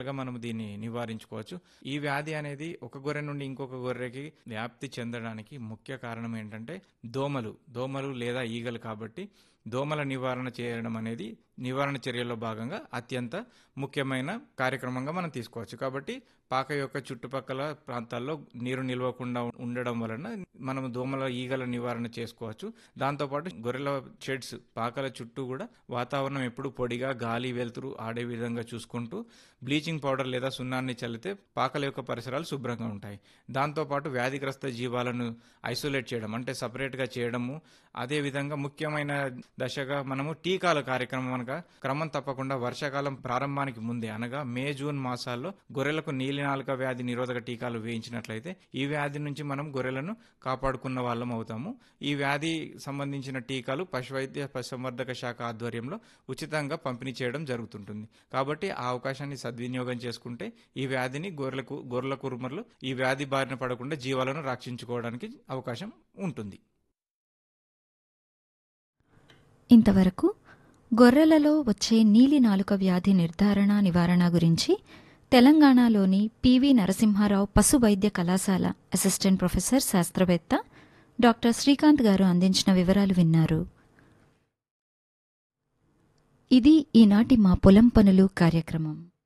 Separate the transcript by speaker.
Speaker 1: రకాలుగా మనం దీన్ని నివారించుకోవచ్చు ఈ వ్యాధి అనేది ఒక గొర్రె నుండి ఇంకొక గొర్రెకి వ్యాప్తి చెందడానికి ముఖ్య కారణం ఏంటంటే దోమలు దోమలు లేదా ఈగలు కాబట్టి దోమల నివారణ చేయడం అనేది నివారణ చర్యల్లో భాగంగా అత్యంత ముఖ్యమైన కార్యక్రమంగా మనం తీసుకోవచ్చు కాబట్టి పాక యొక్క చుట్టుపక్కల ప్రాంతాల్లో నీరు నిల్వకుండా ఉండడం వలన మనం దోమల ఈగల నివారణ చేసుకోవచ్చు దాంతోపాటు గొర్రెల షెడ్స్ పాకల చుట్టూ కూడా వాతావరణం ఎప్పుడు పొడిగా గాలి వెలుతురు ఆడే విధంగా చూసుకుంటూ బ్లీచింగ్ పౌడర్ లేదా సున్నాన్ని చల్లితే పాకల యొక్క పరిసరాలు శుభ్రంగా ఉంటాయి దాంతోపాటు వ్యాధిగ్రస్త జీవాలను ఐసోలేట్ చేయడం అంటే సపరేట్గా చేయడము అదేవిధంగా ముఖ్యమైన దశగా మనము టీకాల కార్యక్రమం అనగా క్రమం తప్పకుండా వర్షాకాలం ప్రారంభానికి ముందే అనగా మే జూన్ మాసాల్లో గొర్రెలకు నీలినాలుక వ్యాధి నిరోధక టీకాలు వేయించినట్లయితే ఈ వ్యాధి నుంచి మనం గొర్రెలను కాపాడుకున్న వాళ్ళం అవుతాము ఈ వ్యాధి సంబంధించిన టీకాలు పశువైద్య పశుసంవర్ధక శాఖ ఆధ్వర్యంలో ఉచితంగా పంపిణీ చేయడం జరుగుతుంటుంది కాబట్టి ఆ అవకాశాన్ని సద్వినియోగం చేసుకుంటే ఈ వ్యాధిని గొర్రెలకు గొర్రెల కురుమర్లు ఈ వ్యాధి బారిన పడకుండా జీవాలను రక్షించుకోవడానికి అవకాశం ఉంటుంది
Speaker 2: ఇంతవరకు గొర్రెలలో వచ్చే నీలి నాలుక వ్యాధి నిర్ధారణ నివారణ గురించి తెలంగాణలోని పివి నరసింహారావు పశు వైద్య కళాశాల అసిస్టెంట్ ప్రొఫెసర్ శాస్త్రవేత్త డాక్టర్ శ్రీకాంత్ గారు అందించిన వివరాలు విన్నారు ఇది ఈనాటి మా పొలం పనులు కార్యక్రమం